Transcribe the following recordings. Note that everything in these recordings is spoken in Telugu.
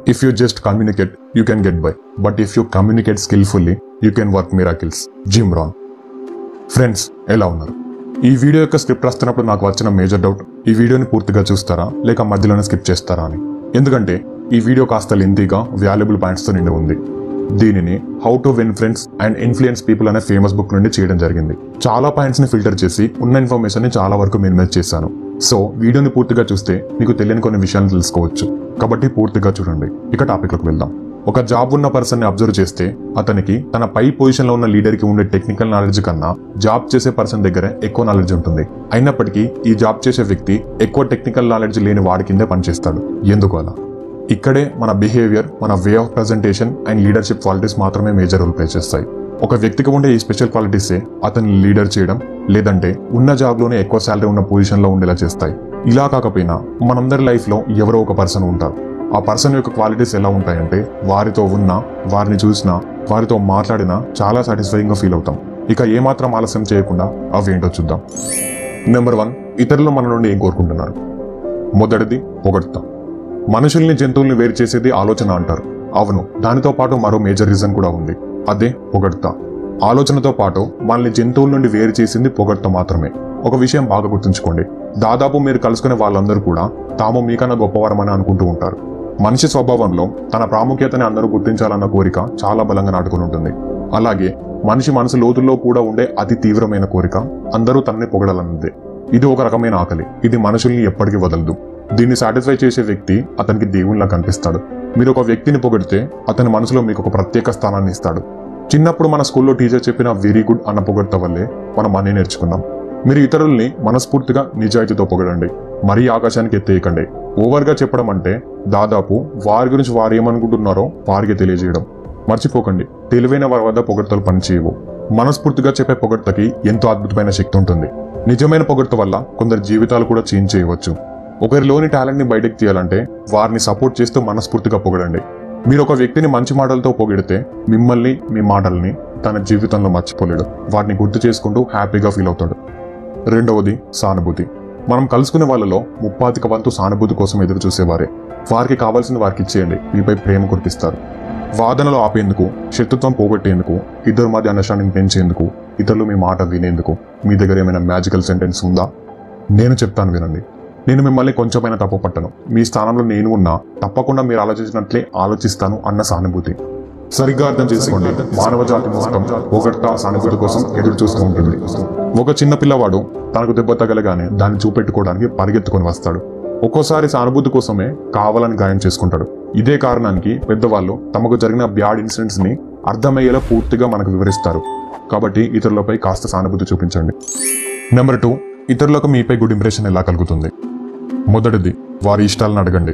if you just communicate you can get by but if you communicate skillfully you can work miracles Jim Rohn friends ఎలా ఉన్నారు ఈ వీడియో యొక్క స్క్రిప్ట్ రాస్తున్నప్పుడు నాకు వచ్చిన మేజర్ డౌట్ ఈ వీడియోని పూర్తిగా చూస్తారా లేక మధ్యలోనే స్కిప్ చేస్తారా అని ఎందుకంటే ఈ వీడియో కాస్త లెంతీగా వాల్యుబుల్ పాయింట్స్తో నిండి ఉంది దీనిని how to win friends and influence people అనే ఫేమస్ బుక్ నుండి చేయడం జరిగింది చాలా పాయింట్స్ ని ఫిల్టర్ చేసి ఉన్న ఇన్ఫర్మేషన్ ని చాలా వరకు మినిమైజ్ చేశాను సో వీడియోని పూర్తిగా చూస్తే మీకు తెలియని కొన్ని విషయాలు తెలుసుకోవచ్చు కాబట్టి పూర్తిగా చూడండి ఇక టాపిక్ లోకి వెళ్దాం ఒక జాబ్ ఉన్న పర్సన్ ని అబ్జర్వ్ చేస్తే అతనికి తన పై పొజిషన్ లో ఉన్న లీడర్ కి ఉండే టెక్నికల్ నాలెడ్జ్ కన్నా జాబ్ చేసే పర్సన్ దగ్గర ఎక్కువ నాలెడ్జ్ ఉంటుంది అయినప్పటికీ ఈ జాబ్ చేసే వ్యక్తి ఎక్కువ టెక్నికల్ నాలెడ్జ్ లేని వాడి కిందే పనిచేస్తాడు ఎందుకు అలా ఇక్కడే మన బిహేవియర్ మన way of presentation and leadership qualities మాత్రమే మేజర్ రోల్ ప్లే చేస్తాయి ఒక వ్యక్తికి ఉండే ఈ స్పెషల్ క్వాలిటీసే అతన్ని లీడర్ చేయడం లేదంటే ఉన్న జాబ్లోనే ఎక్కువ శాలరీ ఉన్న పొజిషన్లో ఉండేలా చేస్తాయి ఇలా కాకపోయినా మనందరి లైఫ్లో ఎవరో ఒక పర్సన్ ఉంటారు ఆ పర్సన్ యొక్క క్వాలిటీస్ ఎలా ఉంటాయంటే వారితో ఉన్నా వారిని చూసినా వారితో మాట్లాడినా చాలా సాటిస్ఫైయింగ్గా ఫీల్ అవుతాం ఇక ఏమాత్రం ఆలస్యం చేయకుండా అవేంటో చూద్దాం నెంబర్ వన్ ఇతరులు మన నుండి ఏం కోరుకుంటున్నారు మొదటిది పొగడ్తాం మనుషుల్ని జంతువుల్ని వేరు చేసేది ఆలోచన అంటారు అవును దానితో పాటు మరో మేజర్ రీజన్ కూడా ఉంది అదే పొగడ్తా ఆలోచనతో పాటు మనల్ని జంతువుల నుండి వేరు చేసింది పొగడ్త మాత్రమే ఒక విషయం బాగా గుర్తుంచుకోండి దాదాపు మీరు కలుసుకునే వాళ్ళందరూ కూడా తాము మీకన్నా గొప్పవారమని అనుకుంటూ ఉంటారు మనిషి స్వభావంలో తన ప్రాముఖ్యతని అందరూ గుర్తించాలన్న కోరిక చాలా బలంగా నాటుకుని ఉంటుంది అలాగే మనిషి మనసు లోతుల్లో కూడా ఉండే అతి తీవ్రమైన కోరిక అందరూ తనని పొగడాలన్నదే ఇది ఒక రకమైన ఆకలి ఇది మనుషుల్ని ఎప్పటికీ వదలదు దీన్ని సాటిస్ఫై చేసే వ్యక్తి అతనికి దేవునిలా కనిపిస్తాడు మీరు ఒక వ్యక్తిని పొగిడితే అతని మనసులో మీకు ఒక ప్రత్యేక స్థానాన్ని ఇస్తాడు చిన్నప్పుడు మన స్కూల్లో టీచర్ చెప్పిన వెరీ గుడ్ అన్న పొగడ్త వల్లే మనం అన్నీ నేర్చుకున్నాం మీరు ఇతరుల్ని మనస్ఫూర్తిగా నిజాయితీతో పొగడండి మరీ ఆకాశానికి ఎత్తేయకండి ఓవర్గా చెప్పడం అంటే దాదాపు వారి గురించి వారు ఏమనుకుంటున్నారో వారికి తెలియజేయడం మర్చిపోకండి తెలివైన వారి వద్ద పొగడ్తలు పనిచేయవు మనస్ఫూర్తిగా చెప్పే పొగడ్తకి ఎంతో అద్భుతమైన శక్తి ఉంటుంది నిజమైన పొగడ్త వల్ల కొందరి జీవితాలు కూడా చేంజ్ చేయవచ్చు ఒకరిలోని టాలెంట్ ని బయటకు తీయాలంటే వారిని సపోర్ట్ చేస్తూ మనస్ఫూర్తిగా పొగడండి మీరు ఒక వ్యక్తిని మంచి మాటలతో పొగిడితే మిమ్మల్ని మీ మాటల్ని తన జీవితంలో మర్చిపోలేడు వాటిని గుర్తు చేసుకుంటూ హ్యాపీగా ఫీల్ అవుతాడు రెండవది సానుభూతి మనం కలుసుకునే వాళ్ళలో ముప్పాతిక వంతు సానుభూతి కోసం ఎదురు చూసేవారే వారికి కావాల్సిన వారికి ఇచ్చేయండి మీపై ప్రేమ కురిపిస్తారు వాదనలు ఆపేందుకు శత్రుత్వం పోగొట్టేందుకు ఇద్దరు మధ్య అండర్స్టాండింగ్ పెంచేందుకు ఇతరులు మీ మాట వినేందుకు మీ దగ్గర ఏమైనా మ్యాజికల్ సెంటెన్స్ ఉందా నేను చెప్తాను వినండి నేను మిమ్మల్ని కొంచెమైనా తప్పు పట్టను మీ స్థానంలో నేను ఉన్నా తప్పకుండా మీరు ఆలోచించినట్లే ఆలోచిస్తాను అన్న సానుభూతి సరిగ్గా అర్థం చేసుకోండి మానవ జాతి మొత్తం పొగడ్త సానుభూతి కోసం ఎదురు చూస్తూ ఉంటుంది ఒక చిన్న పిల్లవాడు తనకు దెబ్బ తగలగానే దాన్ని చూపెట్టుకోవడానికి పరిగెత్తుకొని వస్తాడు ఒక్కోసారి సానుభూతి కోసమే కావాలని గాయం చేసుకుంటాడు ఇదే కారణానికి పెద్దవాళ్ళు తమకు జరిగిన బ్యాడ్ ఇన్సిడెంట్స్ ని అర్థమయ్యేలా పూర్తిగా మనకు వివరిస్తారు కాబట్టి ఇతరులపై కాస్త సానుభూతి చూపించండి నెంబర్ టూ ఇతరులకు మీపై గుడ్ ఇంప్రెషన్ ఎలా కలుగుతుంది మొదటిది వారి ఇష్టాలను అడగండి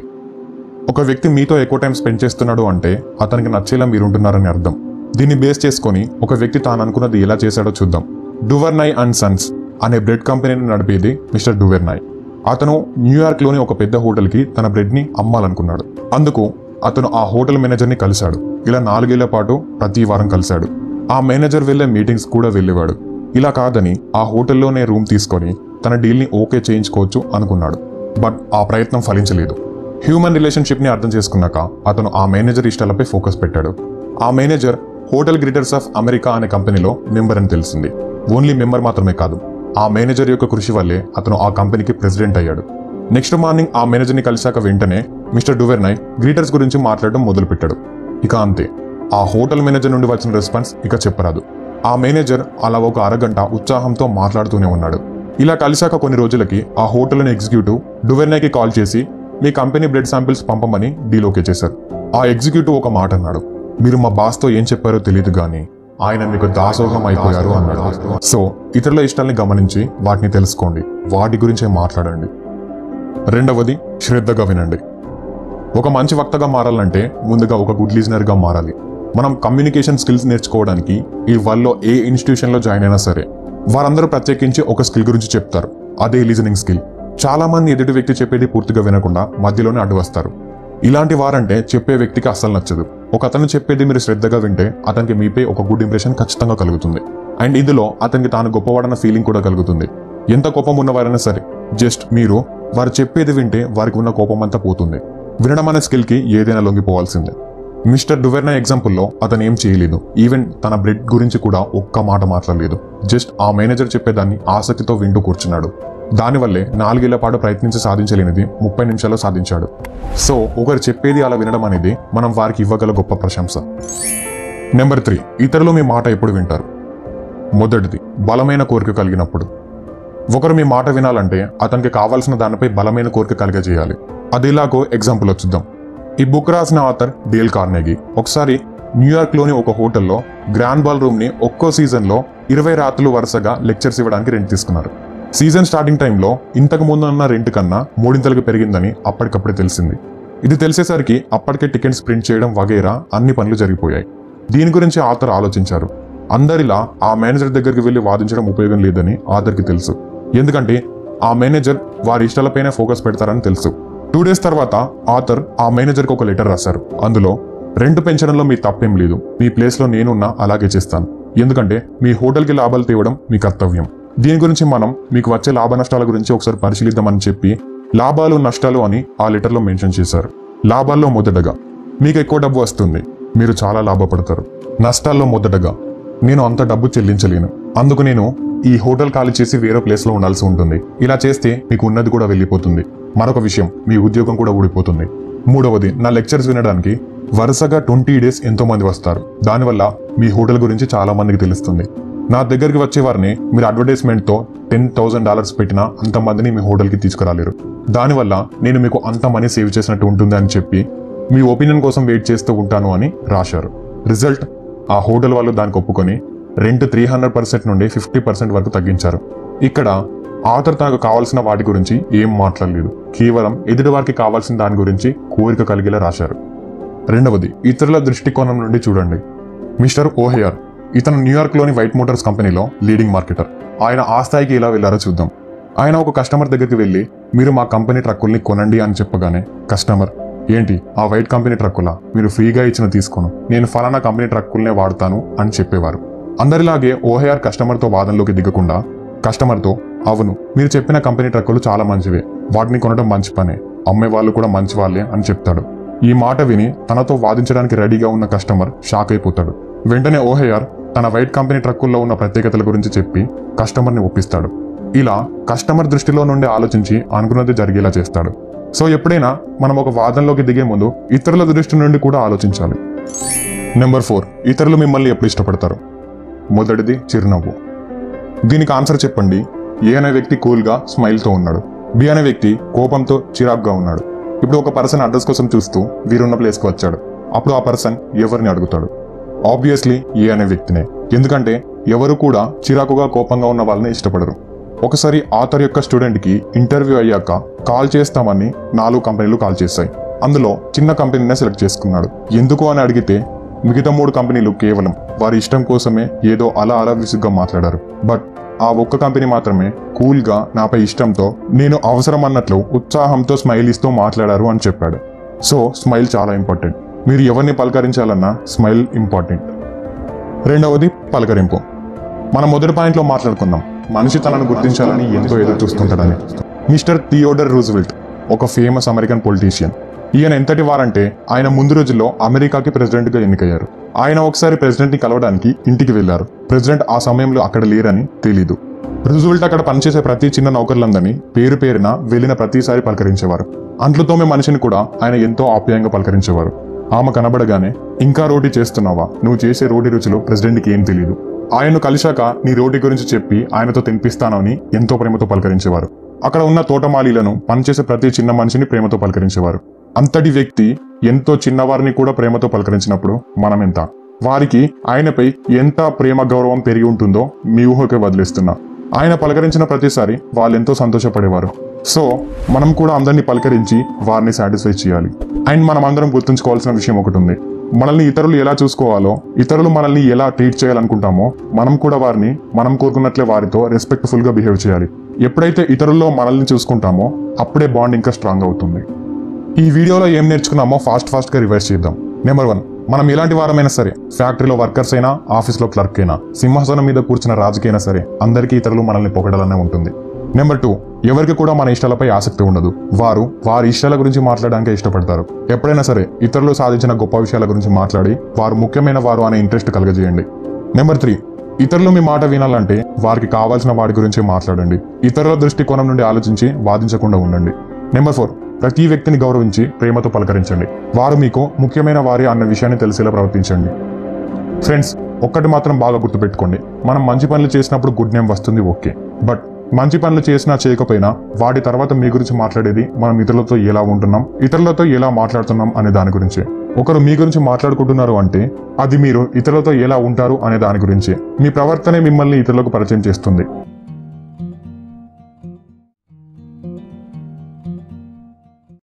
ఒక వ్యక్తి మీతో ఎక్కువ టైం స్పెండ్ చేస్తున్నాడు అంటే అతనికి నచ్చేలా మీరుంటున్నారని అర్థం దీన్ని బేస్ చేసుకొని ఒక వ్యక్తి తాను అనుకున్నది ఎలా చేశాడో చూద్దాం డువర్నై అండ్ సన్స్ అనే బ్రెడ్ కంపెనీని నడిపేది మిస్టర్ డువెర్నై అతను న్యూయార్క్లోని ఒక పెద్ద హోటల్కి తన బ్రెడ్ని అమ్మాలనుకున్నాడు అందుకు అతను ఆ హోటల్ మేనేజర్ని కలిశాడు ఇలా నాలుగేళ్ల పాటు ప్రతి వారం కలిశాడు ఆ మేనేజర్ వెళ్లే మీటింగ్స్ కూడా వెళ్ళేవాడు ఇలా కాదని ఆ హోటల్లోనే రూమ్ తీసుకొని తన డీల్ని ఓకే చేయించుకోవచ్చు అనుకున్నాడు బట్ ఆ ప్రయత్నం ఫలించలేదు హ్యూమన్ రిలేషన్షిప్ని అర్థం చేసుకున్నాక అతను ఆ మేనేజర్ ఇష్టాలపై ఫోకస్ పెట్టాడు ఆ manager hotel greeters of America అనే కంపెనీలో మెంబర్ అని తెలిసింది ఓన్లీ మెంబర్ మాత్రమే కాదు ఆ మేనేజర్ యొక్క కృషి వల్లే అతను ఆ కంపెనీకి ప్రెసిడెంట్ అయ్యాడు నెక్స్ట్ మార్నింగ్ ఆ మేనేజర్ని కలిశాక వెంటనే మిస్టర్ డువెర్నై గ్రీటర్స్ గురించి మాట్లాడడం మొదలుపెట్టాడు ఇక అంతే ఆ హోటల్ మేనేజర్ నుండి వచ్చిన రెస్పాన్స్ ఇక చెప్పరాదు ఆ మేనేజర్ అలా ఒక అరగంట ఉత్సాహంతో మాట్లాడుతూనే ఉన్నాడు ఇలా కలిశాక కొన్ని రోజులకి ఆ హోటల్ని ఎగ్జిక్యూటివ్ డువెర్నైకి కాల్ చేసి మీ కంపెనీ బ్లడ్ శాంపిల్స్ పంపమని డీల్ ఓకే చేశారు ఆ ఎగ్జిక్యూటివ్ ఒక మాట అన్నాడు మీరు మా బాస్తో ఏం చెప్పారో తెలియదు కానీ ఆయన మీకు దాసోహం అయిపోయారు అన్నాడు సో ఇతరుల ఇష్టాల్ని గమనించి వాటిని తెలుసుకోండి వాటి గురించే మాట్లాడండి రెండవది శ్రద్ధగా వినండి ఒక మంచి వక్తగా మారాలంటే ముందుగా ఒక గుడ్ లిజనర్గా మారాలి మనం కమ్యూనికేషన్ స్కిల్స్ నేర్చుకోవడానికి ఈ వరల్డ్లో ఏ ఇన్స్టిట్యూషన్లో జాయిన్ అయినా సరే వారందరూ ప్రత్యేకించి ఒక స్కిల్ గురించి చెప్తారు అదే లిజనింగ్ స్కిల్ చాలా మంది ఎదుటి వ్యక్తి చెప్పేది పూర్తిగా వినకుండా మధ్యలోనే అడ్డు వస్తారు ఇలాంటి వారంటే చెప్పే వ్యక్తికి అస్సలు నచ్చదు ఒక అతను చెప్పేది మీరు శ్రద్ధగా వింటే అతనికి మీపై ఒక గుడ్ ఇంప్రెషన్ ఖచ్చితంగా కలుగుతుంది అండ్ ఇందులో అతనికి తాను గొప్పవాడన్న ఫీలింగ్ కూడా కలుగుతుంది ఎంత కోపం ఉన్నవారైనా సరే జస్ట్ మీరు వారు చెప్పేది వింటే వారికి ఉన్న కోపం అంతా పోతుంది వినడం అనే స్కిల్కి ఏదైనా లొంగిపోవాల్సిందే మిస్టర్ డువెర్నా ఎగ్జాంపుల్లో అతను ఏం చేయలేదు ఈవెన్ తన బ్రెడ్ గురించి కూడా ఒక్క మాట మాట్లాడలేదు జస్ట్ ఆ మేనేజర్ చెప్పేదాన్ని ఆసక్తితో వింటూ కూర్చున్నాడు దానివల్లే నాలుగేళ్ల పాటు ప్రయత్నించి సాధించలేనిది ముప్పై నిమిషాల్లో సాధించాడు సో ఒకరు చెప్పేది అలా వినడం అనేది మనం వారికి ఇవ్వగల గొప్ప ప్రశంస నెంబర్ త్రీ ఇతరులు మీ మాట ఎప్పుడు వింటారు మొదటిది బలమైన కోరిక కలిగినప్పుడు ఒకరు మీ మాట వినాలంటే అతనికి కావాల్సిన దానిపై బలమైన కోరిక కలిగజేయాలి అది ఇలాగో ఎగ్జాంపుల్ చూద్దాం ఈ బుక్ రాసిన ఆథర్ డేల్ కార్నెగీ ఒకసారి న్యూయార్క్లోని ఒక హోటల్లో గ్రాండ్ బాల్ రూమ్ని ఒక్కో సీజన్లో ఇరవై రాత్రులు వరుసగా లెక్చర్స్ ఇవ్వడానికి రెంట్ తీసుకున్నారు సీజన్ స్టార్టింగ్ టైంలో ఇంతకు ముందు ఉన్న రెంట్ కన్నా మూడింతలకు పెరిగిందని అప్పటికప్పుడే తెలిసింది ఇది తెలిసేసరికి అప్పటికే టికెట్స్ ప్రింట్ చేయడం వగైరా అన్ని పనులు జరిగిపోయాయి దీని గురించి ఆథర్ ఆలోచించారు అందరిలా ఆ మేనేజర్ దగ్గరికి వెళ్లి వాదించడం ఉపయోగం లేదని ఆథర్కి తెలుసు ఎందుకంటే ఆ మేనేజర్ వారి ఇష్టాలపైనే ఫోకస్ పెడతారని తెలుసు టూ డేస్ తర్వాత ఆథర్ ఆ మేనేజర్కి ఒక లెటర్ రాశారు అందులో రెంట్ పెంచడంలో మీ తప్పేం లేదు మీ ప్లేస్లో నేనున్నా అలాగే చేస్తాను ఎందుకంటే మీ హోటల్కి లాభాలు తేవడం మీ కర్తవ్యం దీని గురించి మనం మీకు వచ్చే లాభ నష్టాల గురించి ఒకసారి పరిశీలిద్దామని చెప్పి లాభాలు నష్టాలు అని ఆ లెటర్లో మెన్షన్ చేశారు లాభాల్లో మొదటగా మీకు ఎక్కువ డబ్బు వస్తుంది మీరు చాలా లాభపడతారు నష్టాల్లో మొదటగా నేను అంత డబ్బు చెల్లించలేను అందుకు నేను ఈ హోటల్ ఖాళీ చేసి వేరే ప్లేస్లో ఉండాల్సి ఉంటుంది ఇలా చేస్తే మీకు ఉన్నది కూడా వెళ్ళిపోతుంది మరొక విషయం మీ ఉద్యోగం కూడా ఊడిపోతుంది మూడవది నా లెక్చర్స్ వినడానికి వరుసగా ట్వంటీ డేస్ ఎంతో మంది వస్తారు దానివల్ల మీ హోటల్ గురించి చాలా మందికి తెలుస్తుంది నా దగ్గరికి వచ్చే వారిని మీరు అడ్వర్టైజ్మెంట్తో టెన్ థౌసండ్ డాలర్స్ పెట్టినా అంతమందిని మీ హోటల్కి తీసుకురాలేరు దానివల్ల నేను మీకు అంత మనీ సేవ్ చేసినట్టు ఉంటుంది అని చెప్పి మీ ఒపీనియన్ కోసం వెయిట్ చేస్తూ ఉంటాను అని రాశారు రిజల్ట్ ఆ హోటల్ వాళ్ళు దానికి ఒప్పుకొని రెంట్ త్రీ హండ్రెడ్ పర్సెంట్ నుండి ఫిఫ్టీ పర్సెంట్ వరకు తగ్గించారు ఇక్కడ ఆథర్ తనకు కావాల్సిన వాటి గురించి ఏం మాట్లాడలేదు కేవలం ఎదుటి వారికి కావాల్సిన దాని గురించి కోరిక కలిగేలా రాశారు రెండవది ఇతరుల దృష్టికోణం నుండి చూడండి మిస్టర్ ఓహెయర్ ఇతను న్యూయార్క్లోని వైట్ మోటార్స్ కంపెనీలో లీడింగ్ మార్కెటర్ ఆయన ఆ స్థాయికి ఎలా వెళ్లారో చూద్దాం ఆయన ఒక కస్టమర్ దగ్గరికి వెళ్ళి మీరు మా కంపెనీ ట్రక్కుల్ని కొనండి అని చెప్పగానే కస్టమర్ ఏంటి ఆ వైట్ కంపెనీ ట్రక్కులా మీరు ఫ్రీగా ఇచ్చిన తీసుకోను నేను ఫలానా కంపెనీ ట్రక్కుల్నే వాడతాను అని చెప్పేవారు అందరిలాగే ఓహెఆర్ కస్టమర్తో వాదనలోకి దిగకుండా కస్టమర్తో అవును మీరు చెప్పిన కంపెనీ ట్రక్కులు చాలా మంచివే వాటిని కొనడం మంచి పనే అమ్మే వాళ్ళు కూడా మంచి వాళ్ళే అని చెప్తాడు ఈ మాట విని తనతో వాదించడానికి రెడీగా ఉన్న కస్టమర్ షాక్ అయిపోతాడు వెంటనే ఓహెఆర్ తన వైట్ కంపెనీ ట్రక్కుల్లో ఉన్న ప్రత్యేకతల గురించి చెప్పి కస్టమర్ని ఒప్పిస్తాడు ఇలా కస్టమర్ దృష్టిలో నుండి ఆలోచించి అనుకున్నది జరిగేలా చేస్తాడు సో ఎప్పుడైనా మనం ఒక వాదనలోకి దిగే ముందు ఇతరుల దృష్టి నుండి కూడా ఆలోచించాలి నెంబర్ ఫోర్ ఇతరులు మిమ్మల్ని ఎప్పుడు ఇష్టపడతారు మొదటిది చిరునవ్వు దీనికి ఆన్సర్ చెప్పండి ఏ అనే వ్యక్తి కూల్గా స్మైల్తో ఉన్నాడు బి అనే వ్యక్తి కోపంతో చిరాగ్గా ఉన్నాడు ఇప్పుడు ఒక పర్సన్ అడ్రస్ కోసం చూస్తూ వీరున్న ప్లేస్కి వచ్చాడు అప్పుడు ఆ పర్సన్ ఎవరిని అడుగుతాడు ఆబ్వియస్లీ ఏ అనే వ్యక్తినే ఎందుకంటే ఎవరు కూడా చిరాకుగా కోపంగా ఉన్న వాళ్ళని ఇష్టపడరు ఒకసారి ఆథర్ యొక్క స్టూడెంట్కి ఇంటర్వ్యూ అయ్యాక కాల్ చేస్తామని నాలుగు కంపెనీలు కాల్ చేశాయి అందులో చిన్న కంపెనీనే సెలెక్ట్ చేసుకున్నాడు ఎందుకు అని అడిగితే మిగతా మూడు కంపెనీలు కేవలం వారి ఇష్టం కోసమే ఏదో అలా అలా విసుగ్గా మాట్లాడారు బట్ ఆ ఒక్క కంపెనీ మాత్రమే కూల్గా నాపై ఇష్టంతో నేను అవసరం అన్నట్లు ఉత్సాహంతో స్మైల్ ఇస్తూ మాట్లాడారు అని చెప్పాడు సో స్మైల్ చాలా ఇంపార్టెంట్ మీరు ఎవరిని పలకరించాలన్నా స్మైల్ ఇంపార్టెంట్ రెండవది పలకరింపు మనం మొదటి పాయింట్లో మాట్లాడుకుందాం మనిషి తనను గుర్తించాలని ఎంతో ఎదురు చూస్తుంటాడని మిస్టర్ థియోడర్ రూజ్వెల్ట్ ఒక ఫేమస్ అమెరికన్ పొలిటీషియన్ ఈయన ఎంతటి వారంటే ఆయన ముందు రోజుల్లో అమెరికాకి ప్రెసిడెంట్గా ఎన్నికయ్యారు ఆయన ఒకసారి ప్రెసిడెంట్ని కలవడానికి ఇంటికి వెళ్లారు ప్రెసిడెంట్ ఆ సమయంలో అక్కడ లేరని తెలీదు రూజ్వెల్ట్ అక్కడ పనిచేసే ప్రతి చిన్న నౌకర్లందరినీ పేరు పేరున వెళ్ళిన ప్రతిసారి పలకరించేవారు అంట్లు తోమే మనిషిని కూడా ఆయన ఎంతో ఆప్యాయంగా పలకరించేవారు ఆమె కనబడగానే ఇంకా రోటీ చేస్తున్నావా నువ్వు చేసే రోటీ రుచులు ప్రెసిడెంట్కి ఏం తెలియదు ఆయన్ను కలిశాక నీ రోటీ గురించి చెప్పి ఆయనతో తినిపిస్తానని ఎంతో ప్రేమతో పలకరించేవారు అక్కడ ఉన్న తోటమాలీలను పనిచేసే ప్రతి చిన్న మనిషిని ప్రేమతో పలకరించేవారు అంతటి వ్యక్తి ఎంతో చిన్నవారిని కూడా ప్రేమతో పలకరించినప్పుడు మనం ఎంత వారికి ఆయనపై ఎంత ప్రేమ గౌరవం పెరిగి ఉంటుందో మీ ఊహకే వదిలేస్తున్నా ఆయన పలకరించిన ప్రతిసారి వాళ్ళెంతో సంతోషపడేవారు సో మనం కూడా అందరినీ పలకరించి వారిని సాటిస్ఫై చేయాలి అండ్ మనం అందరం గుర్తుంచుకోవాల్సిన విషయం ఒకటి ఉంది మనల్ని ఇతరులు ఎలా చూసుకోవాలో ఇతరులు మనల్ని ఎలా ట్రీట్ చేయాలనుకుంటామో మనం కూడా వారిని మనం కోరుకున్నట్లే వారితో రెస్పెక్ట్ఫుల్ గా బిహేవ్ చేయాలి ఎప్పుడైతే ఇతరుల్లో మనల్ని చూసుకుంటామో అప్పుడే బాండ్ ఇంకా స్ట్రాంగ్ అవుతుంది ఈ వీడియోలో ఏం నేర్చుకున్నామో ఫాస్ట్ ఫాస్ట్ గా రివైజ్ చేద్దాం నెంబర్ వన్ మనం ఎలాంటి వారమైనా సరే ఫ్యాక్టరీలో వర్కర్స్ అయినా ఆఫీస్లో క్లర్క్ అయినా సింహాసనం మీద కూర్చున్న రాజుకైనా సరే అందరికీ ఇతరులు మనల్ని పొగడాలనే ఉంటుంది నెంబర్ టూ ఎవరికి కూడా మన ఇష్టాలపై ఆసక్తి ఉండదు వారు వారి ఇష్టాల గురించి మాట్లాడడానికే ఇష్టపడతారు ఎప్పుడైనా సరే ఇతరులు సాధించిన గొప్ప విషయాల గురించి మాట్లాడి వారు ముఖ్యమైన వారు అనే ఇంట్రెస్ట్ కలగజేయండి నెంబర్ త్రీ ఇతరులు మీ మాట వినాలంటే వారికి కావాల్సిన వాడి గురించి మాట్లాడండి ఇతరుల దృష్టికోణం నుండి ఆలోచించి వాదించకుండా ఉండండి నెంబర్ ఫోర్ ప్రతి వ్యక్తిని గౌరవించి ప్రేమతో పలకరించండి వారు మీకు ముఖ్యమైన వారి అన్న విషయాన్ని తెలిసేలా ప్రవర్తించండి ఫ్రెండ్స్ ఒక్కటి మాత్రం బాగా గుర్తుపెట్టుకోండి మనం మంచి పనులు చేసినప్పుడు గుడ్ నేమ్ వస్తుంది ఓకే బట్ మంచి పనులు చేసినా చేయకపోయినా వాటి తర్వాత మీ గురించి మాట్లాడేది మనం ఇతరులతో ఎలా ఉంటున్నాం ఇతరులతో ఎలా మాట్లాడుతున్నాం అనే దాని గురించి ఒకరు మీ గురించి మాట్లాడుకుంటున్నారు అంటే అది మీరు ఇతరులతో ఎలా ఉంటారు అనే దాని గురించి మీ ప్రవర్తనే మిమ్మల్ని ఇతరులకు పరిచయం చేస్తుంది